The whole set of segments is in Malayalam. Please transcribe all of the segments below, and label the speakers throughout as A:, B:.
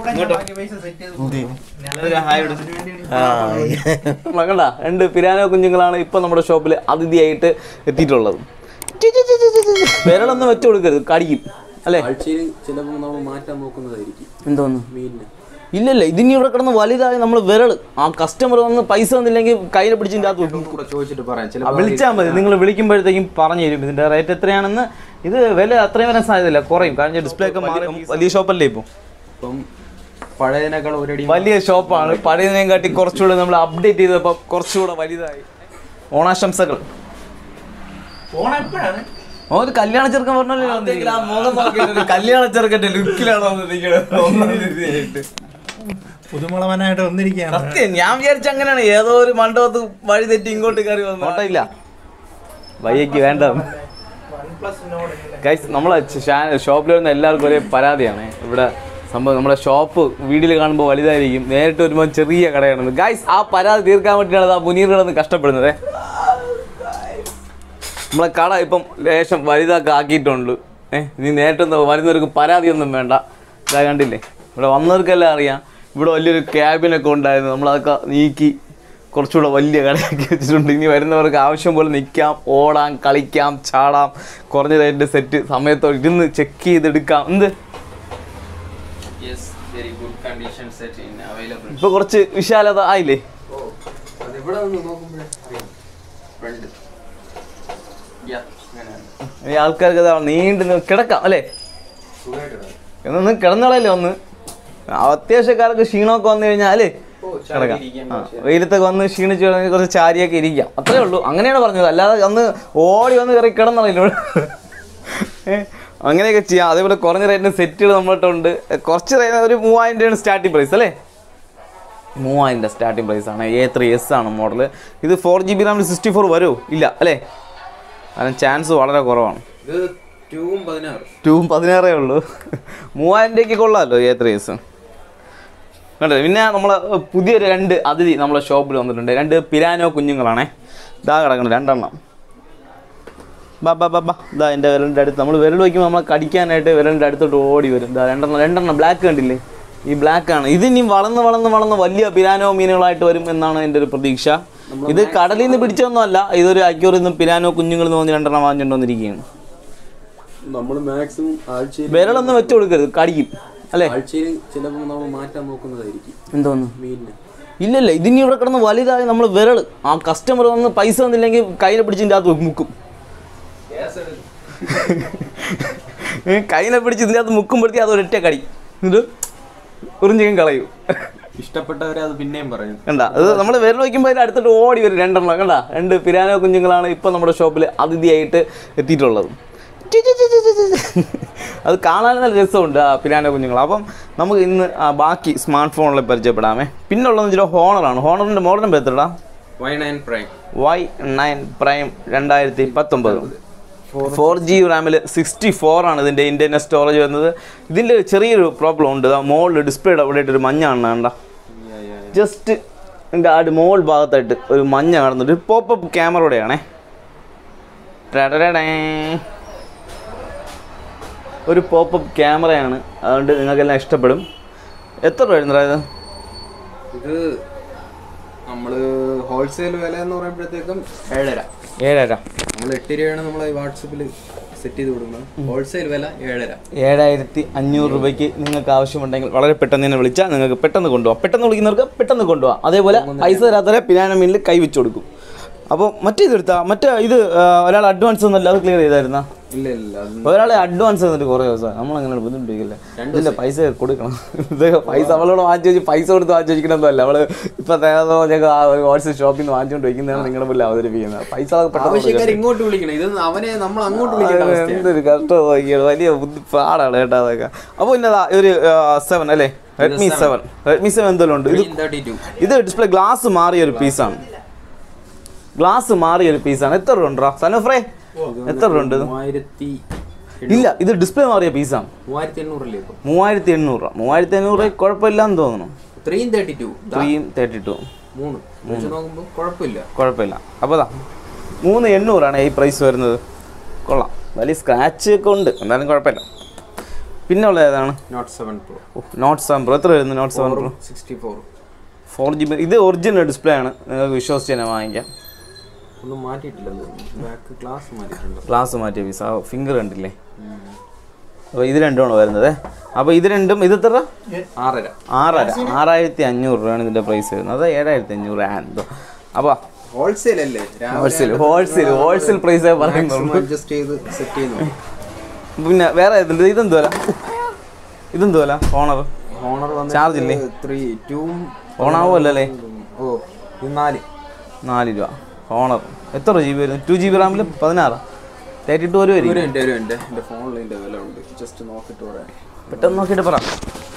A: മകണ്ട രണ്ട് പിരാനോ കുഞ്ഞുങ്ങളാണ് ഇപ്പൊ നമ്മുടെ ഷോപ്പിൽ അതിഥിയായിട്ട് എത്തിയിട്ടുള്ളത് വിരളൊന്നും വെച്ചു കൊടുക്കരുത് കടിക്കും അല്ലേ
B: ആഴ്ചയിൽ ചിലപ്പോൾ നമ്മൾ മാറ്റാൻ നോക്കുന്നതായിരിക്കും
A: എന്തോന്നു
B: മീനിന്
A: ഇല്ലല്ല ഇതിനി ഇവിടെ കിടന്ന് വലുതായി നമ്മൾ വിരൾ ആ കസ്റ്റമർ വന്ന് പൈസ വന്നില്ലെങ്കിൽ കയ്യിൽ പിടിച്ചിൻ്റെ അകത്ത് വെക്കും.
B: കൂടെ ചോദിച്ചിട്ട് പറയാം
A: ആ,
B: ചിലപ്പോൾ
A: വിളിച്ചാൽ മതി നിങ്ങൾ വിളിക്കുമ്പോഴത്തേക്കും പറഞ്ഞു തരും ഇതിന്റെ റേറ്റ് എത്രയാണെന്ന് ഇത് വില അത്രയും വരാൻ സാധ്യതയില്ല കുറയും കാരണം ഡിസ്പ്ലേ ഒക്കെ മാറി വലിയ ഷോപ്പല്ലേ ഇപ്പോൾ
B: ഇപ്പം പഴയതിനേക്കാൾ ഒരടി
A: വലിയ ഷോപ്പാണ് പഴയതിനെയും കാട്ടി കുറച്ചുകൂടെ നമ്മൾ അപ്ഡേറ്റ് ചെയ്തപ്പോൾ കുറച്ചുകൂടെ വലുതായി ഓണാശംസകൾ ഓ ഒരു കല്യാണ ചെറുക്കൻ പറഞ്ഞല്ലോ കല്യാണ ചെറുക്കന്റെ ലുക്കിലാണ് വന്നിരിക്കുന്നത്
C: പുതുമുളവനായിട്ട് വന്നിരിക്കുകയാണ്
A: സത്യം ഞാൻ വിചാരിച്ച അങ്ങനെയാണ് ഏതോ ഒരു മണ്ഡപത്ത് വഴി തെറ്റി ഇങ്ങോട്ട് കയറി വന്നു ഓട്ടമില്ല വയ്യക്ക് വേണ്ട ഗൈസ് നമ്മളെ ഷോപ്പിൽ വരുന്ന എല്ലാവർക്കും ഒരേ പരാതിയാണ് ഇവിടെ സംഭവം നമ്മുടെ ഷോപ്പ് വീഡിയോയിൽ കാണുമ്പോൾ വലുതായിരിക്കും നേരിട്ട് വരുമ്പോൾ ചെറിയ കടയാണ് ഗൈസ് ആ പരാതി തീർക്കാൻ വേണ്ടിയാണ് ആ മുനീർ കിടന്ന് കഷ്ടപ്പെടുന്നത് നമ്മളെ കട ഇപ്പം ലേശം വലുതാക്കി ആക്കിയിട്ടുണ്ട് ഏഹ് ഇനി നേരിട്ടൊന്നും വരുന്നവർക്ക് പരാതിയൊന്നും വേണ്ട ഇതാ കണ്ടില്ലേ ഇവിടെ വന്നവർക്കെല്ലാം അറിയാം ഇവിടെ വലിയൊരു ക്യാബിനൊക്കെ ഉണ്ടായിരുന്നു നമ്മളതൊക്കെ നീക്കി കുറച്ചുകൂടെ വലിയ കടയാക്കി വെച്ചിട്ടുണ്ട് ഇനി വരുന്നവർക്ക് ആവശ്യം പോലെ നിൽക്കാം ഓടാം കളിക്കാം ചാടാം കുറഞ്ഞ റേറ്റിൻ്റെ സെറ്റ് സമയത്തോടെ ഇരുന്ന് ചെക്ക് ചെയ്തെടുക്കാം എന്ത്
B: very good condition set in available
A: ഇപ്പോൾ കുറച്ച് വിശാലത ആയില്ലേ
B: അതിവിടെ നിന്ന് നോക്കുമ്പോഴേ അറിയാം ഫ്രണ്ട് യാ അങ്ങനെയാണ്
A: ഈ ആൾക്കാർക്ക് ഇതാ നീണ്ടു നിന്ന് കിടക്കാം അല്ലേ
B: സുഖമായിട്ട്
A: എന്നൊന്ന് കിടന്നളയല്ലേ ഒന്ന് അത്യാവശ്യക്കാർക്ക് ക്ഷീണമൊക്കെ വന്നു കഴിഞ്ഞാൽ അല്ലേ കിടക്കാം ആ വെയിലത്തൊക്കെ വന്ന് ക്ഷീണിച്ച് കിടന്ന് കുറച്ച് ചാരിയൊക്കെ ഇരിക്കാം അത്രേ ഉള്ളൂ അങ്ങനെയാണ് പറഞ്ഞത് അല്ലാതെ അന്ന് ഓടി വന്ന് കയറി കിടന്നറിയില്ല ഏ അങ്ങനെയൊക്കെ ചെയ്യാം അതേപോലെ കുറഞ്ഞ റേറ്റിന് സെറ്റുകൾ നമ്മളിട്ടുണ്ട് കുറച്ച് റേറ്റ് ഒരു മൂവായിരം രൂപയാണ് സ്റ്റാർട്ടിംഗ് പ്രൈസ് അല്ലേ മൂവായിരം രൂപ സ്റ്റാർട്ടിംഗ് പ്രൈസ് ആണ് എ ത്രീ എസ് ആണ് മോഡൽ ഇത് ഫോർ ജി ബി റാമിൽ സിക്സ്റ്റി ഫോർ വരുമോ ഇല്ല അല്ലേ അതിന് ചാൻസ് വളരെ കുറവാണ്
B: ഇത് ടൂവും പതിനാറ്
A: ടൂവും പതിനാറേ ഉള്ളൂ മൂവായിരം രൂപയ്ക്ക് കൊള്ളാമല്ലോ എ ത്രീ എസ് കണ്ടോ പിന്നെ നമ്മളെ പുതിയൊരു രണ്ട് അതിഥി നമ്മളെ ഷോപ്പിൽ വന്നിട്ടുണ്ട് രണ്ട് പിരാനോ കുഞ്ഞുങ്ങളാണേ ഇതാ കിടക്കണം രണ്ടെണ്ണം ബാ ബാ ബാ ബാ ഇതാ എൻ്റെ വിരലിൻ്റെ അടുത്ത് നമ്മൾ വിരൽ വയ്ക്കുമ്പോൾ നമ്മളെ കടിക്കാനായിട്ട് വിരലിൻ്റെ അടുത്തോട്ട് ഓടി വരും ഇതാ രണ്ടെണ്ണം രണ്ടെണ്ണം ബ്ലാക്ക് കണ്ടില്ലേ ഈ ബ്ലാക്ക് ആണ് ഇതിനി വളർന്ന് വളർന്ന് വളർന്ന് വലിയ പിരാനോ മീനുകളായിട്ട് വരും എന്നാണ് എൻ്റെ ഒരു പ്രതീക്ഷ ഇത് കടലിൽ നിന്ന് പിടിച്ചൊന്നും അല്ല ഇതൊരു അക്യൂറിൽ നിന്ന് പിരാനോ കുഞ്ഞുങ്ങൾ എന്ന് പറഞ്ഞ് രണ്ടെണ്ണം വാങ്ങിച്ചുകൊണ്ട് വന്നിരിക്കുകയാണ്
B: നമ്മൾ മാക്സിമം ആഴ്ചയിൽ
A: വിരലൊന്നും വെച്ചു കൊടുക്കരുത് കടിക്കും അല്ലേ
B: ആഴ്ചയിൽ ചിലപ്പോൾ നമ്മൾ മാറ്റാൻ നോക്കുന്നതായിരിക്കും
A: എന്തോന്ന്
B: മീനിന്
A: ഇല്ലല്ല ഇതിനി ഇവിടെ കിടന്ന് വലുതായി നമ്മൾ വിരൾ ആ കസ്റ്റമർ വന്ന് പൈസ വന്നില്ലെങ്കിൽ കയ്യിൽ പിടിച്ചിൻ്റെ അകത്ത് മുക്കും ഏ, കയ്യിലെ പിടിച്ച് ഇതിൻ്റെ അകത്ത് മുക്കുമ്പോഴത്തേ അത് ഒരൊറ്റ കടി ഇത് ഉറിഞ്ചിക്കും കളയും
B: ഇഷ്ടപ്പെട്ടവരെ അത് പിന്നെയും പറയും
A: കണ്ട അത് നമ്മൾ വിരൽ വയ്ക്കുമ്പോൾ അതിൻ്റെ അടുത്തോട്ട് ഓടി വരും രണ്ടെണ്ണം കണ്ട രണ്ട് പിരാനോ കുഞ്ഞുങ്ങളാണ് ഇപ്പം നമ്മുടെ ഷോപ്പിൽ അതിഥിയായിട്ട് എത്തിയിട്ടുള്ളത് ടി ടി ടി ടി ടി ടി. അത് കാണാൻ നല്ല രസമുണ്ട് ആ പിരാനോ കുഞ്ഞുങ്ങൾ അപ്പം നമുക്ക് ഇന്ന് ആ ബാക്കി സ്മാർട്ട് ഫോണിൽ പരിചയപ്പെടാമേ പിന്നെ ഉള്ളതെന്ന് വെച്ചാൽ ഹോണറാണ് ഹോണറിൻ്റെ മോഡലും പേർത്തിടാം
B: Y nine prime
A: Y nine prime രണ്ടായിരത്തി പത്തൊമ്പത് ഫോർ ജി റാമിൽ സിക്സ്റ്റി ഫോർ ആണ് ഇതിൻ്റെ ഇൻറ്റർനെറ്റ് സ്റ്റോറേജ് വരുന്നത് ഇതിൻ്റെ ചെറിയൊരു പ്രോബ്ലം ഉണ്ട് മുകളിൽ ഡിസ്പ്ലേയുടെ അവിടെ ഒരു മഞ്ഞ കാണുന്ന കണ്ട ജസ്റ്റ് ഇതിൻ്റെ ആ മോൾ ഭാഗത്തായിട്ട് ഒരു മഞ്ഞ കാണുന്നുണ്ട് പോപ്പപ്പ് ക്യാമറയുടെയാണേ ടടടടേ. ഒരു പോപ്പപ്പ് ക്യാമറയാണ് അതുകൊണ്ട് നിങ്ങൾക്കെല്ലാം ഇഷ്ടപ്പെടും എത്ര രൂപ ആയിരുന്നു ഇത്
B: ഇത് നമ്മള് ഹോൾസെയിൽ വില എന്ന് പറയുമ്പോഴത്തേക്കും ഏഴര
A: ഏഴര
B: നമ്മൾ എട്ട് രൂപയാണ് നമ്മൾ വാട്സപ്പിൽ സെറ്റ് ചെയ്ത് കൊടുക്കുന്നത് ഹോൾസെയിൽ വില ഏഴര
A: ഏഴായിരത്തി അഞ്ഞൂറ് രൂപയ്ക്ക് നിങ്ങൾക്ക് ആവശ്യമുണ്ടെങ്കിൽ വളരെ പെട്ടെന്ന് തന്നെ വിളിച്ചാൽ നിങ്ങൾക്ക് പെട്ടെന്ന് കൊണ്ടുപോകാം പെട്ടെന്ന് വിളിക്കുന്നവർക്ക് പെട്ടെന്ന് കൊണ്ടുപോകാം അതേപോലെ പൈസ തരാത്തവരെ പിന്നാന മീനിൽ കൈ വെച്ച് കൊടുക്കും അപ്പോൾ മറ്റേ ഇത് എടുത്താൽ മറ്റേ ഇത് ആ, ഒരാൾ അഡ്വാൻസ് ഒന്നും അത് ക്ലിയർ ചെയ്തായിരുന്നാ
B: ഇല്ല ഇല്ല അത്
A: ഒരാളെ അഡ്വാൻസ് തന്നിട്ട് കുറേ ദിവസം നമ്മളങ്ങനെ ബുദ്ധിമുട്ടിക്കില്ല ഇതില്ല പൈസ കൊടുക്കണം ഇത് പൈസ അവളോട് വാങ്ങിച്ചു വെച്ച് പൈസ കൊടുത്ത് വാങ്ങിച്ചു വെക്കണമെന്നല്ല അവള് ഇപ്പം തേതോ ഞങ്ങൾ ആ ഒരു ഹോൾസെയിൽ ഷോപ്പിൽ നിന്ന് വാങ്ങിച്ചുകൊണ്ട് വെക്കുന്നതാണ് നിങ്ങളുടെ മുന്നിൽ അവതരിപ്പിക്കുന്നത് പൈസ പെട്ടെന്ന്
B: ആവശ്യക്കാർ ഇങ്ങോട്ട് വിളിക്കണം ഇത് അവനെ നമ്മൾ അങ്ങോട്ട് വിളിക്കേണ്ട
A: അത്
B: അവസ്ഥയാണ്
A: എന്തൊരു കഷ്ടമാണ് വലിയ ബുദ്ധി പാടാണ് കേട്ടോ അതൊക്കെ അപ്പോൾ ഇന്നതാ ഒരു സെവൻ അല്ലേ റെഡ്മി സെവൻ റെഡ്മി സെവൻ എന്തെല്ലാം ഉണ്ട് ഇത്
B: തേർട്ടി ടു
A: ഇത് ഡിസ്പ്ലേ ഗ്ലാസ് മാറിയ ഒരു പീസാണ് ഗ്ലാസ് മാറിയ ഒരു പീസാണ് എത്ര രൂപ ഉണ്ടോ സനോഫ്രേ എത്ര രൂപ ഉണ്ട് ഇത്
B: മൂവായിരത്തി
A: ഇല്ല ഇത് ഡിസ്പ്ലേ മാറിയ പീസാണ്
B: മൂവായിരത്തി എണ്ണൂറില്ലേ ഇപ്പം
A: മൂവായിരത്തി എണ്ണൂറ് രൂപ മൂവായിരത്തി എണ്ണൂറ് രൂപ കുഴപ്പമില്ലാന്ന് തോന്നുന്നു
B: ത്രീയും തേർട്ടി ടു
A: ത്രീയും തേർട്ടി ടു
B: മൂന്ന് വെച്ച് നോക്കുമ്പോൾ കുഴപ്പമില്ല
A: കുഴപ്പമില്ല അപ്പോൾ ദാ മൂന്ന് എണ്ണൂറാണ് ഈ പ്രൈസ് വരുന്നത് കൊള്ളാം വലിയ സ്ക്രാച്ച് ഒക്കെ ഉണ്ട് എന്നാലും കുഴപ്പമില്ല പിന്നെ ഉള്ള ഏതാണ്
B: note seven pro
A: note seven pro എത്ര വരുന്നു note seven pro
B: sixty four
A: four G B ഇത് ഒറിജിനൽ ഡിസ്പ്ലേ ആണ് നിങ്ങൾക്ക് വിശ്വസിച്ച് തന്നെ വാങ്ങിക്കാം
B: ഒന്നും മാറ്റിയിട്ടില്ല ബാക്ക് ക്ലാസ് മാറ്റിയിട്ടുണ്ട്
A: ഗ്ലാസ് മാറ്റിയ പീസ് ആ ഫിംഗർ കണ്ടില്ലേ അപ്പോൾ ഇത് രണ്ടുമാണ് വരുന്നത് അപ്പോൾ ഇത് രണ്ടും ഇത് എത്ര
B: ആറര
A: ആറര ആറായിരത്തി അഞ്ഞൂറ് രൂപയാണ് ഇതിൻ്റെ പ്രൈസ് വരുന്നത് അത് ഏഴായിരത്തി അഞ്ഞൂറ് എന്തോ അപ്പോൾ
B: ഹോൾസെയിൽ അല്ലേ
A: ഹോൾസെയിൽ ഹോൾസെയിൽ ഹോൾസെയിൽ പ്രൈസേ പറയുന്നുള്ളൂ
B: അഡ്ജസ്റ്റ് ചെയ്ത് സെറ്റ് ചെയ്യുന്നു
A: പിന്നെ വേറെ ഇതുണ്ട് ഇതെന്തുവല്ല ഇതെന്തുവല്ല ഓണർ
B: ഓണർ
A: Charge ഇല്ലേ?
B: ത്രീ ടൂ
A: ഓണാവുമല്ലോ അല്ലേ
B: ഓ ഇത് നാല്
A: നാല് രൂപ ഓണർ എത്ര ജി ബി വരും ടു ജി ബി റാമിൽ പതിനാറ് തേർട്ടി ടു ഒരു വരും
B: ഒരു മിനിറ്റ് ഒരു മിനിറ്റ് എൻ്റെ ഫോണിൽ ഇതിൻ്റെ വില ഉണ്ട് ജസ്റ്റ് നോക്കിയിട്ട് പറയാം
A: പെട്ടെന്ന് നോക്കിയിട്ട് പറ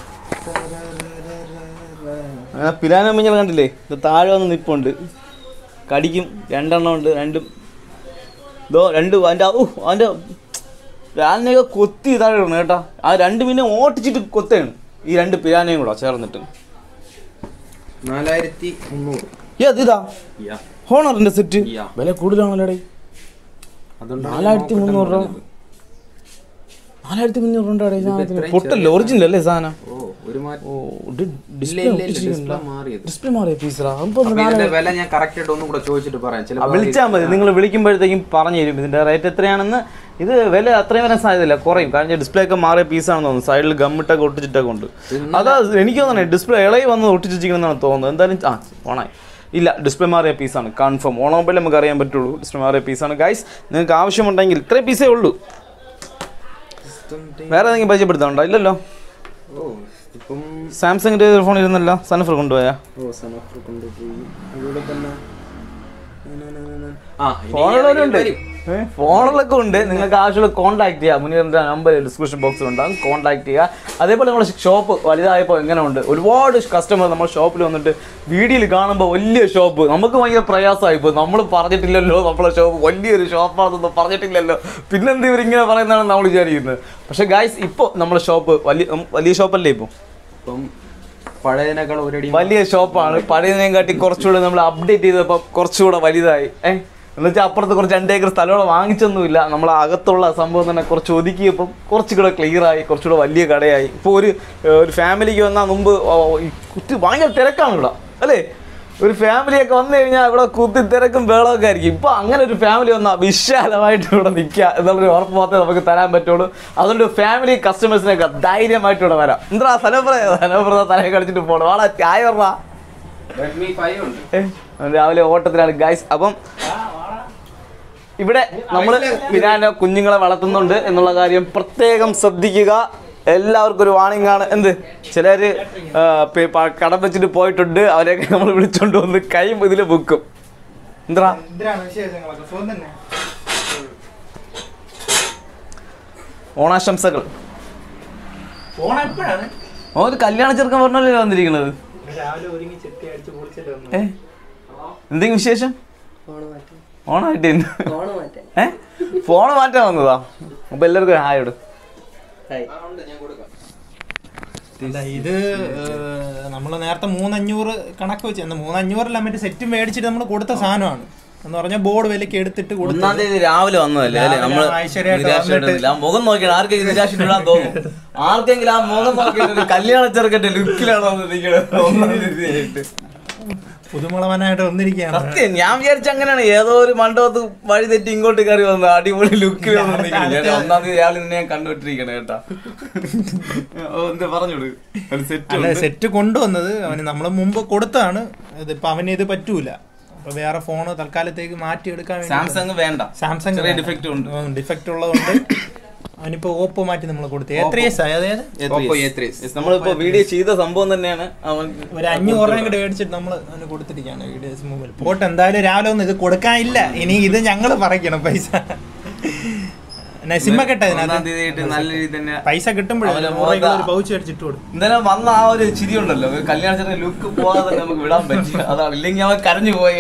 A: അങ്ങനെ പിലാനോ മഞ്ഞൾ കണ്ടില്ലേ ഇത് താഴെ വന്ന് നിപ്പുണ്ട് കടിക്കും രണ്ടെണ്ണം ഉണ്ട് രണ്ടും ഇതോ രണ്ട് അതിൻ്റെ ഊ അതിൻ്റെ പിലാനയൊക്കെ കൊത്തി താഴെ ഇടണം കേട്ടോ ആ രണ്ട് മീനെ ഓട്ടിച്ചിട്ട് കൊത്താണ് ഈ രണ്ട് പിലാനയും കൂടെ ചേർന്നിട്ട്
B: നാലായിരത്തി മുന്നൂറ്
A: ഏത് ഇതാ
B: യാ
A: ഹോണറിൻ്റെ സെറ്റ്
B: Yeah.
A: വില കൂടുതലാണല്ലോ
B: അതുകൊണ്ട്
A: നാലായിരത്തി മുന്നൂറ് രൂപ നാലായിരത്തി മുന്നൂറ് രൂപ പൊട്ടല്ലേ ഒറിജിനൽ അല്ലേ സാധനം
B: ഓ ഒരു മാറ്റം
A: ഓ
B: ഇല്ല
A: ഡിസ്പ്ലേ
B: ഇല്ല ഇല്ല ഡിസ്പ്ലേ മാറിയത്
A: ഡിസ്പ്ലേ മാറിയ പീസറാ
B: അപ്പൊ ഇതിന്റെ വില ഞാൻ കറക്റ്റ് ആയിട്ട് ഒന്നും കൂടെ ചോദിച്ചിട്ട് പറയാം ചില
A: വിളിച്ചാൽ മതി നിങ്ങൾ വിളിക്കുമ്പോഴത്തേക്കും പറഞ്ഞു തരും ഇതിന്റെ റേറ്റ് എത്രയാണെന്ന് ഇത് വില അത്രയും വരാൻ സാധ്യതയില്ല കുറയും കാരണം ഡിസ്പ്ലേ ഒക്കെ മാറിയ പീസാണെന്ന് തോന്നുന്നു സൈഡിൽ ഗമ്മിട്ടൊക്കെ ഒട്ടിച്ചിട്ടൊക്കെ ഉണ്ട് അതാ എനിക്ക് തോന്നുന്നത് ഡിസ്പ്ലേ ഇളകി വന്ന് ഒട്ടിച്ചിരിക്കണമെന്നാണ് തോന്നുന്നത് എന്തായാലും ആ ഓണായി ഇല്ല ഡിസ്പ്ലേ മാറിയ പീസാണ് കൺഫേം ഓണാകുമ്പോഴേ നമുക്ക് അറിയാൻ പറ്റുള്ളൂ ഡിസ്പ്ലേ മാറിയ പീസാണ് ഗൈസ് നിങ്ങൾക്ക് ആവശ്യമുണ്ടെങ്കിൽ ഇത്രയും പീസേ ഉള്ളൂ വേറെ ഏതെങ്കിലും പരിചയപ്പെടുത്താനുണ്ടോ ഇല്ലല്ലോ
B: ഓ ഇപ്പം
A: സാംസങ്ങിന്റെ ഫോൺ ഇരുന്നല്ലോ സൺഫർ കൊണ്ടുപോയാ
B: ഓ സനഫർ കൊണ്ടുപോയി അതുപോലെ തന്നെ ആ ഇനി
A: ഫോണുള്ളവരുണ്ട്
B: വരും.
A: ഫോണിലൊക്കെ ഉണ്ട് നിങ്ങൾക്ക് ആവശ്യമുള്ള കോൺടാക്ട് ചെയ്യുക മുനീറിന്റെ നമ്പർ ഡിസ്ക്രിപ്ഷൻ ബോക്സിൽ ഉണ്ടാകും കോൺടാക്ട് ചെയ്യുക അതേപോലെ നമ്മുടെ ഷോപ്പ് വലുതായപ്പോൾ എങ്ങനെ ഉണ്ട് ഒരുപാട് കസ്റ്റമർ നമ്മുടെ ഷോപ്പിൽ വന്നിട്ട് വീഡിയോയിൽ കാണുമ്പോൾ വലിയ ഷോപ്പ് നമുക്ക് ഭയങ്കര പ്രയാസമായി ഇപ്പോൾ നമ്മൾ പറഞ്ഞിട്ടില്ലല്ലോ നമ്മളെ ഷോപ്പ് വലിയൊരു ഷോപ്പാണെന്നൊന്നും പറഞ്ഞിട്ടില്ലല്ലോ പിന്നെന്ത് ഇവരിങ്ങനെ പറയുന്നതാണ് നമ്മൾ വിചാരിക്കുന്നത് പക്ഷേ ഗായ്സ് ഇപ്പോൾ നമ്മുടെ ഷോപ്പ് വലിയ ഉം, വലിയ ഷോപ്പല്ലേ ഇപ്പോൾ
B: ഇപ്പം പഴയതിനേക്കാൾ ഒരടി
A: വലിയ ഷോപ്പാണ് പഴയതിനെയും കാട്ടി കുറച്ചുകൂടെ നമ്മൾ അപ്ഡേറ്റ് ചെയ്തപ്പോൾ കുറച്ചുകൂടെ വലുതായി ഏഹ് എന്ന് വെച്ചാൽ അപ്പുറത്ത് കുറച്ച് രണ്ട് ഏക്കർ സ്ഥലം വാങ്ങിച്ചൊന്നുമില്ല നമ്മൾ അകത്തുള്ള സംഭവം തന്നെ കുറച്ച് ഒതുക്കിയപ്പം കുറച്ചുകൂടെ ക്ലിയർ ആയി കുറച്ചുകൂടെ വലിയ കടയായി ഇപ്പോൾ ഒരു ഏഹ്, ഒരു ഫാമിലിക്ക് വന്നാൽ മുമ്പ് ഓ, ഈ കുത്തി ഭയങ്കര തിരക്കാണ് ഇവിടെ അല്ലേ ഒരു ഫാമിലിയൊക്കെ വന്നു കഴിഞ്ഞാൽ ഇവിടെ കുത്തി തിരക്കും ബേളമൊക്കെ ആയിരിക്കും ഇപ്പൊ അങ്ങനെ ഒരു ഫാമിലി വന്നാൽ വിശാലമായിട്ട് ഇവിടെ നിൽക്കുക എന്നുള്ളൊരു ഉറപ്പ് മാത്രമേ നമുക്ക് തരാൻ പറ്റുള്ളൂ അതുകൊണ്ട് ഫാമിലി കസ്റ്റമേഴ്സിനൊക്കെ ധൈര്യമായിട്ട് ഇവിടെ വരാം എന്താ സലപ്ര സലപ്രത തലയെ കളിച്ചിട്ട് പോകണം വാടാ ചായ പറഞ്ഞ
B: റെഡ്മി ഫൈവ് ഉണ്ട്
A: രാവിലെ ഓട്ടത്തിലാണ് ഗൈസ് അപ്പം ഇവിടെ നമ്മൾ പിന്നാലെ കുഞ്ഞുങ്ങളെ വളർത്തുന്നുണ്ട് എന്നുള്ള കാര്യം പ്രത്യേകം ശ്രദ്ധിക്കുക എല്ലാവർക്കും ഒരു വാണിംഗ് ആണ് എന്ത് ചിലര് ആ, പി- പ- കടം വെച്ചിട്ട് പോയിട്ടുണ്ട് അവരെയൊക്കെ നമ്മൾ വിളിച്ചോണ്ട് വന്ന് കൈ ഇതിൽ ബുക്കും എന്താ
C: എന്തിനാണ് വിശേഷങ്ങളൊക്കെ സുഖം തന്നെ
A: ഓണാശംസകൾ
C: ഫോൺ എപ്പോഴാണ്
A: ഓ ഒരു കല്യാണ ചെറുക്കൻ പറഞ്ഞല്ലേ വന്നിരിക്കുന്നത്
C: രാവിലെ ഒരുങ്ങി ചെത്തി അടിച്ച് പൊളിച്ചിട്ട് വന്നു
A: ഏ എന്തെങ്കിലും വിശേഷം ഓണായിട്ട് ഇന്ന്. ഏ ഫോണ് മാറ്റാൻ വന്നതാ അപ്പൊ എല്ലാവർക്കും ഹായ് ഇട്
C: അല്ല ഇത് നമ്മൾ നേരത്തെ മൂന്നഞ്ഞൂറ് കണക്ക് വെച്ച് അന്ന് മൂന്നഞ്ഞൂറല്ല മറ്റേ സെറ്റ് മേടിച്ചിട്ട് നമ്മൾ കൊടുത്ത സാധനമാണ് എന്ന് പറഞ്ഞാൽ ബോർഡ് വിലക്ക് എടുത്തിട്ട് കൊടുത്തു
A: ഒന്നാം തീയതി രാവിലെ വന്നതല്ലേ അല്ലേ
C: രാവിലെ
A: നമ്മള്
C: ഐശ്വര്യമായിട്ട്
A: നിരാശയോടെ
C: വന്നിട്ട്
A: ഇരുന്നില്ല. ആ മുഖം നോക്കിയാണ് ആർക്കെങ്കിലും നിരാശ ഇടാൻ തോന്നും ആർക്കെങ്കിലും ആ മുഖം നോക്കിയിട്ട് ഒരു കല്യാണ ചെറുക്കന്റെ ലുക്കിലാണ് വന്നിരിക്കുന്നത് ഒന്നാം തീയതി ആയിട്ട്
C: പുതുമുളവനായിട്ട് വന്നിരിക്കുകയാണ്
A: സത്യം ഞാൻ വിചാരിച്ച അങ്ങനെയാണ് ഏതോ ഒരു മണ്ഡപത്ത് വഴി തെറ്റി ഇങ്ങോട്ട് കയറി വന്നു അടിപൊളി ലുക്കിൽ വന്നിരിക്കുന്നത് ഞാൻ ഒന്നാം തീയതി രാവിലെ നിന്നെ ഞാൻ കണ്ടുവിട്ടിരിക്കണേ കേട്ടാ ഓ, എന്താ പറഞ്ഞോളൂ ഒരു സെറ്റ്
C: അല്ല സെറ്റ് കൊണ്ടുവന്നത് അവന് നമ്മൾ മുമ്പ് കൊടുത്തതാണ് ഇതിപ്പോ അവന് ഇത് പറ്റൂല അപ്പൊ വേറെ ഫോണ് തൽക്കാലത്തേക്ക് മാറ്റി എടുക്കാൻ വേണ്ടി
A: സാംസങ് വേണ്ട
C: സാംസങ്
A: ചെറിയ ഡിഫക്റ്റ് ഉണ്ട്
C: ഡിഫക്റ്റ് ഉള്ളതുകൊണ്ട് അവനിപ്പോ ഓപ്പോ മാറ്റി നമ്മൾ കൊടുത്തു എ ത്രീ എസ് അതായത്
B: Oppo A3s.
A: Yes, നമ്മളിപ്പോ വീഡിയോ ചെയ്ത സംഭവം തന്നെയാണ് അവൻ
C: ഒരു അഞ്ഞൂറ് രൂപ കൂടെ മേടിച്ചിട്ട് നമ്മൾ അവന് കൊടുത്തിരിക്കുകയാണ് വീഡിയോസ് മുമ്പിൽ പോട്ട് എന്തായാലും രാവിലെ ഒന്നും ഇത് കൊടുക്കാനില്ല ഇനി ഇത് ഞങ്ങൾ പറയണം പൈസ സിമ്മ കെട്ട
A: ഒന്നാം
C: ഇതിനകത്ത്
A: തീയതി ആയിട്ട് നല്ല രീതിയിൽ തന്നെ
C: പൈസ കിട്ടുമ്പോഴേ
A: അവനെ
C: നൂറ് രൂപ
A: മോന്ത-
C: ഒരു പൗച്ച് അടിച്ചിട്ട് കൊടുക്കും
A: എന്തായാലും വന്ന ആ ഒരു ചിരി ഉണ്ടല്ലോ ഒരു കല്യാണ ചെറുക്കൻ ലുക്ക് പോകാതെ തന്നെ നമുക്ക് വിടാൻ പറ്റില്ല അതാണ് ഇല്ലെങ്കിൽ അവൻ കരഞ്ഞു പോയി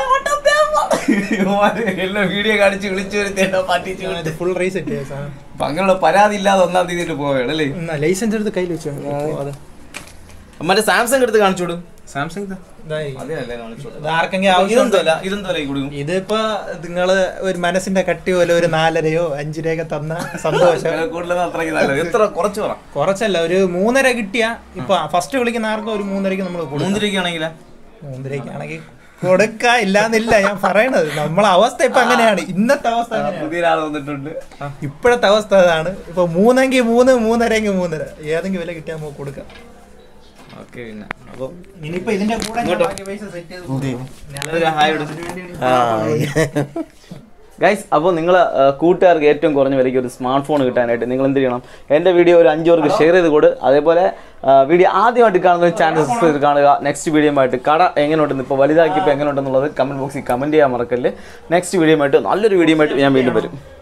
A: എല്ലാം വീഡിയോ കാണിച്ച് വിളിച്ചു വരുത്തി പറ്റിച്ചു
C: ഇത് ഫുൾ റീസെറ്റ് ചെയ്ത സാധനം
A: അപ്പൊ അങ്ങനെയുള്ള പരാതി ഇല്ലാതെ ഒന്നാം തീയതി പോവുകയാണ് അല്ലേ
C: ലൈസൻസ് എടുത്ത് കയ്യിൽ വെച്ചു അതെ
A: മറ്റേ സാംസങ് എടുത്ത് കാണിച്ചു വിടും സാംസങ്
C: ഇതായിരിക്കും.
A: അതല്ലേ കാണിച്ചു
C: ഇത് ആർക്കെങ്കിലും ആവശ്യം
A: ഇതെന്തല്ല ഇതെന്തല്ല കൊടുക്കും
C: ഇതിപ്പോ നിങ്ങള് ഒരു മനസ്സിന്റെ കട്ടി പോലെ ഒരു നാലരയോ അഞ്ചരയൊക്കെ തന്ന സന്തോഷം
A: കൂടുതൽ അത്രയ്ക്ക് നല്ലത് എത്ര കുറച്ച് പറ
C: കുറച്ചല്ല ഒരു മൂന്നര കിട്ടിയ ഇപ്പൊ ഫസ്റ്റ് വിളിക്കുന്ന ആർക്കും ഒരു മൂന്നരക്ക് നമ്മൾ കൊടുക്കും
A: മൂന്നിരക്കാണെങ്കിലേ
C: മൂന്നരക്കാണെങ്കിൽ കൊടുക്ക ഇല്ലാന്നില്ല ഞാൻ പറയണത് നമ്മളെ അവസ്ഥ ഇപ്പൊ അങ്ങനെയാണ് ഇന്നത്തെ അവസ്ഥ അങ്ങനെയാണ്
A: പുതിയ ഒരാൾ വന്നിട്ടുണ്ട്
C: ഇപ്പോഴത്തെ അവസ്ഥ അതാണ് ഇപ്പൊ മൂന്നെങ്കിൽ മൂന്ന് മൂന്നരയെങ്കിൽ മൂന്നര ഏതെങ്കിലും വില കിട്ടിയാൽ നമുക്ക് കൊടുക്കാം
A: ഓക്കെ പിന്നെ അപ്പോൾ
C: ഇനിയിപ്പോ ഇതിന്റെ കൂടെ ഞാൻ ബാക്കി പൈസ സെറ്റ് ചെയ്ത്
A: ഹായ് ഗൈസ് അപ്പോൾ നിങ്ങൾ കൂട്ടുകാർക്ക് ഏറ്റവും കുറഞ്ഞ വിലയ്ക്ക് ഒരു സ്മാർട്ട് ഫോൺ കിട്ടാനായിട്ട് നിങ്ങൾ എന്ത് ചെയ്യണം എൻ്റെ വീഡിയോ ഒരു അഞ്ചു പേർക്ക് ഷെയർ ചെയ്ത് കൊടു അതേപോലെ വീഡിയോ ആദ്യമായിട്ട് കാണുന്ന ചാനൽ സബ്സ്ക്രൈബ് ചെയ്ത് കാണുക നെക്സ്റ്റ് വീഡിയോ ആയിട്ട് കട എങ്ങനെയുണ്ടെന്ന് ഇപ്പോൾ വലുതാക്കിയപ്പോൾ എങ്ങനെയുണ്ടെന്നുള്ളത് കമൻറ്റ് ബോക്സിൽ കമൻറ്റ് ചെയ്യാൻ മറക്കല്ലേ നെക്സ്റ്റ് വീഡിയോ ആയിട്ട് നല്ലൊരു വീഡിയോ ആയിട്ട് ഞാൻ വീണ്ടും വരും